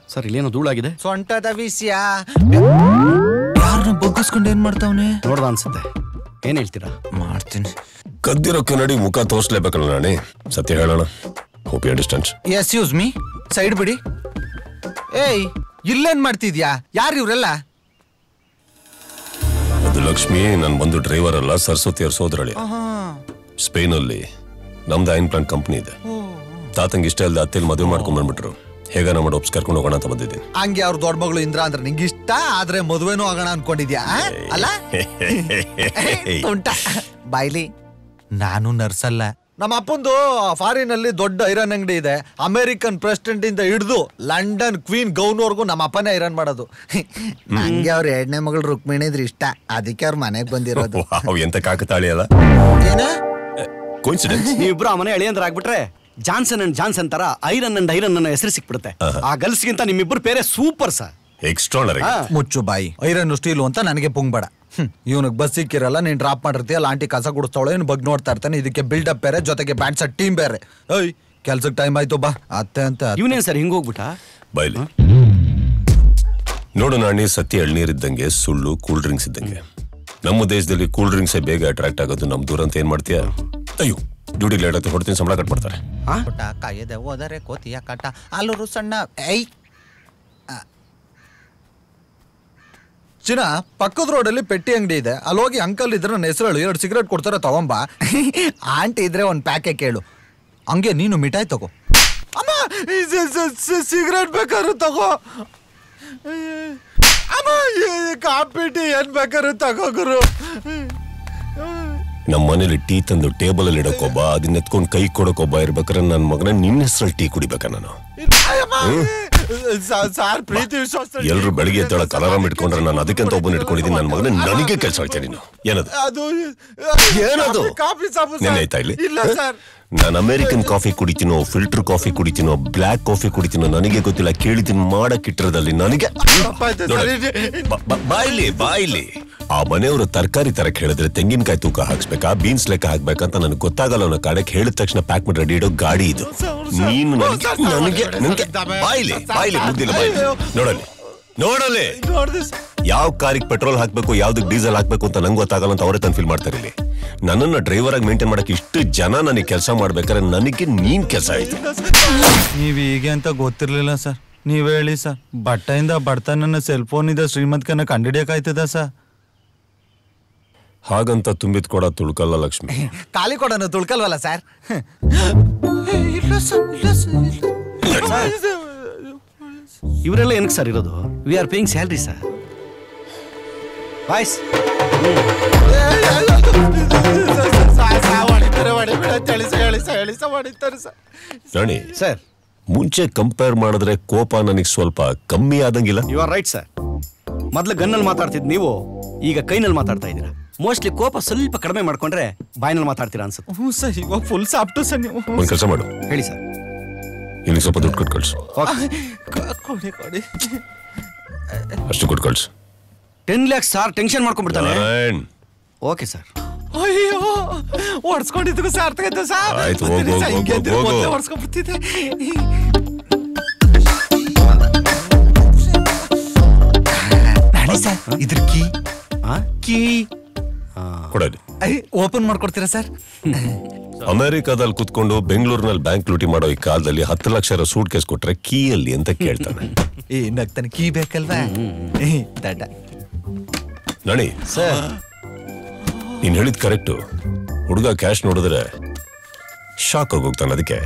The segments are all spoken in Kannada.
ಸರ್ ಇಲ್ಲೇನೋ ಧೂಳಾಗಿದೆ ಸೊಂಟದ ವಿಷಯ ಯಾರನ್ನ ಬಗ್ಗಿಸ್ಕೊಂಡು ಏನ್ ಮಾಡ್ತಾವನೆ ನೋಡ್ದ ಅನ್ಸುತ್ತೆ ಏನ್ ಹೇಳ್ತೀರಾ ಮಾಡ್ತೀನಿ ಕದ್ದಿರೋ ಕನ್ನಡಿ ಮುಖ ತೋರಿಸ್ಲೇಬೇಕಲ್ಲ ನಾಣಿ ಸತ್ಯ ಹೇಳೋಣ ಹೋಪ್ ಯು ಅಂಡರ್ಸ್ಟ್ಯಾಂಡ್ ಎಸ್ ಯೂಸ್ ಮೀ ಸೈಡ್ ಬಿಡಿ ಏಯ್ ಇಲ್ಲೇನ್ ಮಾಡ್ತಿದ್ಯಾ ಯಾರು ಇವ್ರೆಲ್ಲ ಅದು ಲಕ್ಷ್ಮಿ ನಾನು ಬಂದು ಡ್ರೈವರ್ ಅಲ್ಲ ಸರಸ್ವತಿ ಅವ್ರ ಸೋದರಳಿ ಸ್ಪೇನ್ ಅಲ್ಲಿ ನಮ್ದು ಐನ್ ಪ್ಲಾಂಟ್ ಕಂಪ್ನಿ ಇದೆ ತಾತಂಗೆ ಇಷ್ಟ ಇಲ್ಲದೆ ಅತ್ತೆಲಿ ಮದುವೆ ಮಾಡ್ಕೊಂಡ್ ಬಂದ್ಬಿಟ್ರು ಹೇಗಾನ ಮಾಡಿ ಒಪ್ಸ್ ಕರ್ಕೊಂಡು ಹೋಗೋಣ ಅಂತ ಬಂದಿದ್ದೀನಿ ಹಂಗೆ ಅವ್ರ ದೊಡ್ಡ ಮಗಳು ಇಂದ್ರ ಅಂದ್ರೆ ನಿಂಗೆ ಇಷ್ಟ ಆದ್ರೆ ಮದುವೆನೂ ಆಗೋಣ ಅನ್ಕೊಂಡಿದ್ಯಾ ಆ? ಅಲ್ಲ ತುಂಟ ಬಾಯ್ಲಿ ನಾನು ನರ್ಸ್ ಅಲ್ಲ ನಮ್ಮ ಅಪ್ಪಂದು ಫಾರಿನ್ ಅಲ್ಲಿ ದೊಡ್ಡ ಐರನ್ ಅಂಗಡಿ ಇದೆ ಅಮೆರಿಕನ್ ಪ್ರೆಸಿಡೆಂಟ್ ಇಂದ ಹಿಡಿದು ಲಂಡನ್ ಕ್ವೀನ್ ಗೌನ್ವರ್ಗು ನಮ್ಮ ಅಪ್ಪನೇ ಐರನ್ ಮಾಡೋದು ನಂಗೆ ಅವ್ರ ಎರಡನೇ ಮಗಳು ರುಕ್ಮಿಣಿ ಇದ್ರೆ ಇಷ್ಟ ಅದಕ್ಕೆ ಅವ್ರ ಮನೆಗೆ ಬಂದಿರೋದು ವಾವ್ ಎಂತ ಕಾಕತಾಳಿ ಅಲ್ಲ ಏನ ಕೋಇನ್ಸಿಡೆನ್ಸ್ ನೀವಿಬ್ರು ಆ ಮನೆ ಅಳಿಯಂದ್ರ ಆಗ್ಬಿಟ್ರೆ ಜಾನ್ಸನ್ ಅಂಡ್ ಜಾನ್ಸನ್ ತರ ಐರನ್ ಅಂಡ್ ಐರನ್ ಅನ್ನೋ ಹೆಸರು ಸಿಕ್ಬಿಡುತ್ತೆ ಆ ಗಲ್ಸ್ಗಿಂತ ನಿಮ್ಮಿಬ್ರು ಬೇರೆ ಸೂಪರ್ ಸರ್ ಎಕ್ಸ್ಟ್ರಾನರಿ ಮುಚ್ಚು ಬಾಯಿ ಐರನ್ ಸ್ಟೀಲು ಅಂತ ನನಗೆ ಪುಂಗ್ಬೇಡ ಇವನಿಗೆ ಬಸ್ ಸಿಕ್ಕಿರಲ್ಲ ನೀನ್ ಡ್ರಾಪ್ ಮಾಡಿರ್ತೀಯಲ್ಲ ಆಂಟಿ ಕಸ ಗುಡಿಸ್ತಾವಳೆ ಇವ್ನು ಬಗ್ ನೋಡ್ತಾ ಇರ್ತಾನೆ ಇದಕ್ಕೆ ಬಿಲ್ಡಪ್ ಬೇರೆ ಜೊತೆಗೆ ಬ್ಯಾಟ್ಸ್ ಟೀಮ್ ಬೇರೆ ಏಯ್ ಕೆಲ್ಸಕ್ಕೆ ಟೈಮ್ ಆಯ್ತು ಬಾ ಅತ್ತೆ ಅಂತ ಇವನೇನ್ ಸರ್ ಹಿಂಗ್ ಹೋಗ್ಬಿಟ್ಟ ಬೈಲಿ ನೋಡು ನಾಣಿ ಸತ್ಯ ಎಳ್ನೀರಿದ್ದಂಗೆ ಸುಳ್ಳು ಕೂಲ್ ಡ್ರಿಂಕ್ಸ್ ಇದ್ದಂಗೆ ನಮ್ಮ ದೇಶದಲ್ಲಿ ಕೂಲ್ ಡ್ರಿಂಕ್ಸ್ ಬೇಗ ಅಟ್ರಾಕ್ಟ್ ಆಗೋದು ನಮ್ ದೂರ ಅಂತ ಏನ್ ಮಾಡ್ತೀಯ ಅಯ್ಯೋ ಡ್ಯೂಟಿ ಲೇಟ್ ಆಗುತ್ತೆ ಹೊಡ್ತೀನಿ ಸಂಬಳ ಕಟ್ ಮಾಡ್ತಾರೆ ಪುಟ ಕಾಯದೆ ಹೋದರೆ ಕೋತಿಯ ಕಾಟ ಅಲ್ಲೂರು ಸಣ್ಣ ಐ ಚಿನ್ನ ಪಕ್ಕದ ರೋಡಲ್ಲಿ ಪೆಟ್ಟಿ ಅಂಗಡಿ ಇದೆ ಅಲ್ಲಿ ಹೋಗಿ ಅಂಕಲ್ ಇದ್ರೆ ನನ್ನ ಹೆಸರು ಹೇಳು ಎರಡು ಸಿಗರೇಟ್ ಕೊಡ್ತಾರೆ ತಗೊಂಬ ಆಂಟಿ ಇದ್ರೆ ಒಂದು ಪ್ಯಾಕೆ ಕೇಳು ಹಂಗೆ ನೀನು ಮಿಠಾಯಿ ತಗೋ ಅಮ್ಮ ಸಿಗರೇಟ್ ಬೇಕಾದ್ರೆ ತಗೋ ಅಮ್ಮ ಕಾಪಿ ಟೀ ಏನ್ ಬೇಕಾದ್ರೆ ತಗೋ ಗುರು ನಮ್ಮ ಮನೇಲಿ ಟೀ ತಂದು ಟೇಬಲ್ ಅಲ್ಲಿ ಇಡೋಕೊಬ್ಬ ಅದನ್ನ ಎತ್ಕೊಂಡು ಕೈ ಕೊಡೋಕೊಬ್ಬ ಇರ್ಬೇಕಾದ್ರೆ ನನ್ನ ಮಗನ ನಿನ್ನ ಹೆಸರಲ್ಲಿ ಟೀ ಕುಡಿಬೇಕಾ ನಾನು ಸಾರ್ ಪ್ರೀತಿ ವಿಶ್ವಾಸ ಎಲ್ರು ಬೆಳಿಗ್ಗೆ ಎದ್ದೇಳಕ್ ಅಲಾರಾಮ್ ಇಟ್ಕೊಂಡ್ರೆ ನಾನು ಅದಕ್ಕೆಂತ ಒಬ್ಬನ ಇಟ್ಕೊಂಡಿದ್ದೀನಿ ನನ್ನ ಮಗನ ನನಗೆ ಕೆಲಸ ಹೇಳ್ತೀನಿ ನೀನು ಏನದು ಅದು ಏನದು ಕಾಫಿ ಸಾಬು ಸರ್. ನೆನ್ನೆ ಆಯ್ತಾ ಇಲ್ಲಿ ಇಲ್ಲ ಸರ್ ನಾನು ಅಮೆರಿಕನ್ ಕಾಫಿ ಕುಡಿತೀನೋ ಫಿಲ್ಟರ್ ಕಾಫಿ ಕುಡಿತೀನೋ ಬ್ಲ್ಯಾಕ್ ಕಾಫಿ ಕುಡಿತೀನೋ ನನಗೆ ಗೊತ್ತಿಲ್ಲ ಕೇಳಿದ್ದೀನಿ ಮಾಡಕ್ ಇಟ್ಟಿರೋದಲ್ಲಿ ನನಗೆ ತಪ್ಪಾಯ್ತು ನೋಡು, ಸರ್. ಬ- ಬ- ಬಾಯ್ಲಿ ಬಾಯ್ಲಿ ಆ ಮನೆಯವರು ತರಕಾರಿ ತರಕ್ ಹೇಳಿದ್ರೆ ತೆಂಗಿನಕಾಯಿ ತೂಕ ಹಾಕ್ಸ್ಬೇಕಾ ಬೀನ್ಸ್ ಲೆಕ್ಕ ಹಾಕ್ಬೇಕಂತ ನನಗೆ ಗೊತ್ತಾಗಲ್ಲ ಅನ್ನೋ ಕಾಡಕ್ಕೆ ಹೇಳಿದ ತಕ್ಷಣ ಪ್ಯಾಕ್ ಮಾಡಿ ರೆಡಿ ಇಡೋ ಗಾಡಿ ಇದು ನೀನು ನನಗೆ ನನಗೆ ನನಗೆ ಬಾಯ್ಲಿ ಬಾಯ್ಲಿ ಮುಗ್ದಿಲ್ಲ ಬಾಯ್ಲಿ ನೋಡಲಿ ನೋಡಲಿ ನೋಡ್ದೆ ಸರ್. ಯಾವ ಕಾರಿಗೆ ಪೆಟ್ರೋಲ್ ಹಾಕ್ಬೇಕು ಯಾವ್ದಕ್ಕೆ ಡೀಸೆಲ್ ಹಾಕ್ಬೇಕು ಅಂತ ನಂಗೆ ಗೊತ್ತಾಗಲ್ಲ ಅಂತ ಅವರೇ ತಂದು ಫೀಲ್ ಮಾಡ್ತಾರೆ ಇಲ್ಲಿ ನನ್ನನ್ನ ಡ್ರೈವರ್ ಆಗಿ ಮೇಂಟೈನ್ ಮಾಡಕ್ಕೆ ಇಷ್ಟು ಜನ ನನಗೆ ಕೆಲಸ ಮಾಡ್ಬೇಕಾದ್ರೆ ನನಗೆ ನೀನ್ ಕೆಲಸ ಆಯ್ತು ನೀವ್ ಹೀಗೆ ಅಂತ ಗೊತ್ತಿರ್ಲಿಲ್ಲ ಸರ್ ನೀವ್ ಹೇಳಿ ಸರ್ ಬಟ್ಟೆಯಿಂದ ಬಡತನನ್ನ ಸೆಲ್ ಫೋನ್ ಇಂದ ಶ್ರೀಮಂತಕನ ಕಂಡಿಡಿಯಕಾಯ್ತದ ಸರ್ ಹಾಗಂತ ತುಂಬಿದ್ ಕೊಡ ತುಳ್ಕಲ್ಲ ಲಕ್ಷ್ಮಿ ಖಾಲಿ ಕೊಡೋಣ ತುಳ್ಕಲ್ವಲ್ಲ ಸರ್ ಇಲ್ಲ ಸರ್ ಇಲ್ಲ ಸರ್ ಇಲ್ಲ. ಇವರೆಲ್ಲ ಏನಕ್ಕೆ ಸರ್ ಇರೋದು we are paying salary sir boys ಸಾ- ಸಾ ಹೊಡಿತಾರೆ, ಹೊಡಿಬೇಡ ಅಂತ ಹೇಳಿ ಸರ್, ಹೇಳಿ ಸರ್, ಹೇಳಿ ಸರ್, ಹೊಡಿತಾರೆ ಸರ್. ರಾಣಿ ಸರ್ ಮುಂಚೆ ಕಂಪೇರ್ ಮಾಡಿದ್ರೆ ಕೋಪ ನನಗೆ ಸ್ವಲ್ಪ ಕಮ್ಮಿ ಆದಂಗಿಲ್ಲ ಯು ಆರ್ ರೈಟ್ ಸರ್ ಮೊದ್ಲು ಗನ್ನಲ್ಲಿ ಮಾತಾಡ್ತಿದ್ ನೀವು ಈಗ ಕೈನಲ್ಲಿ ಮಾತಾಡ್ತಾ ಇದ್ದೀರಾ ಮೋಸ್ಟ್ಲಿ ಕೋಪ ಸ್ವಲ್ಪ ಕಡಿಮೆ ಮಾಡ್ಕೊಂಡ್ರೆ ಬಾಯ್ನಲ್ಲಿ ಮಾತಾಡ್ತೀರಾ ಅನ್ಸುತ್ತೆ ಹ್ಞೂ ಸರ್ ಇವಾಗ ಫುಲ್ ಸಾಫ್ಟು ಸರ್ ನೀವು ಒಂದ್ ಕೆಲಸ ಮಾಡು ಹೇಳಿ ಸರ್ ಇಲ್ಲಿ ಸ್ವಲ್ಪ ದುಡ್ಡು ಕೊಟ್ಟು ಕಳ್ಸು ಕ- ಕೊಡಿ ಕೊಡಿ ಅಷ್ಟು ಕೊಟ್ಟು ಕಳ್ಸು ಟೆನ್ ಲ್ಯಾಕ್ಸ್ ಸಾರ್ ಟೆನ್ಷನ್ ಮಾಡ್ಕೊಂಡ್ಬಿಡ್ತಾನೆ ನಾರಾಯಣ್ ಓಕೆ ಸರ್ ಅಯ್ಯೋ ಹೊಡ್ಸ್ಕೊಂಡಿದ್ದಕ್ಕೂ ಸಾರ್ಥಕ ಆಯ್ತು ಸರ್ ಆಯ್ತು, ಹೋಗು, ಬರ್ತೀನಿ ಸರ್, ಹೋಗು, ಹಿಂಗೆ ಇದ್ರೆ ಹೋಗು. ಮೊದ್ಲೇ ಹೊಡ್ಸ್ಕೊಂಡ್ಬಿಡ್ತಿದ್ದೆ ನಾಣಿ ಸರ್ ಇದ್ರ ಕೀ ಕೀ ಕೊಡಲಿ ಓಪನ್ ಮಾಡ್ಕೊಡ್ತೀರಾ ಸರ್ ಅಮೆರಿಕಾದಲ್ಲಿ ಕುತ್ಕೊಂಡು ಬೆಂಗಳೂರಿನಲ್ಲಿ ಬ್ಯಾಂಕ್ ಲೂಟಿ ಮಾಡೋ ಈ ಕಾಲದಲ್ಲಿ ಹತ್ತು ಲಕ್ಷ ಇರೋ ಸೂಟ್ ಕೇಸ್ ಕೊಟ್ರೆ ಕೀಯಲ್ಲಿ ಅಂತ ಕೇಳ್ತಾನೆ ಏ ನಗ್ತಾನೆ ಕೀ ಬೇಕಲ್ವಾ ದಡ್ಡ ನಣಿ ಸರ್ ನೀನ್ ಹೇಳಿದ್ ಕರೆಕ್ಟು ಹುಡುಗ ಕ್ಯಾಶ್ ನೋಡಿದ್ರೆ ಶಾಕ್ ಹೋಗ್ತಾನೆ ಅದಕ್ಕೆ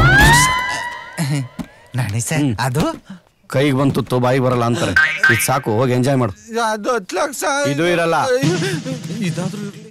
ನಾಣಿ ಸರ್ ಅದು ಕೈಗೆ ಬಂತು ಬಾಯಿ ಬರಲ್ಲ ಅಂತಾರೆ ಇದು ಸಾಕು ಹೋಗಿ ಎಂಜಾಯ್ ಮಾಡು ಅದು ಹತ್ತು ಲಕ್ಷ ಇದು ಇರಲ್ಲ ಇದಾದ್ರೂ ಇರ್ಲಿ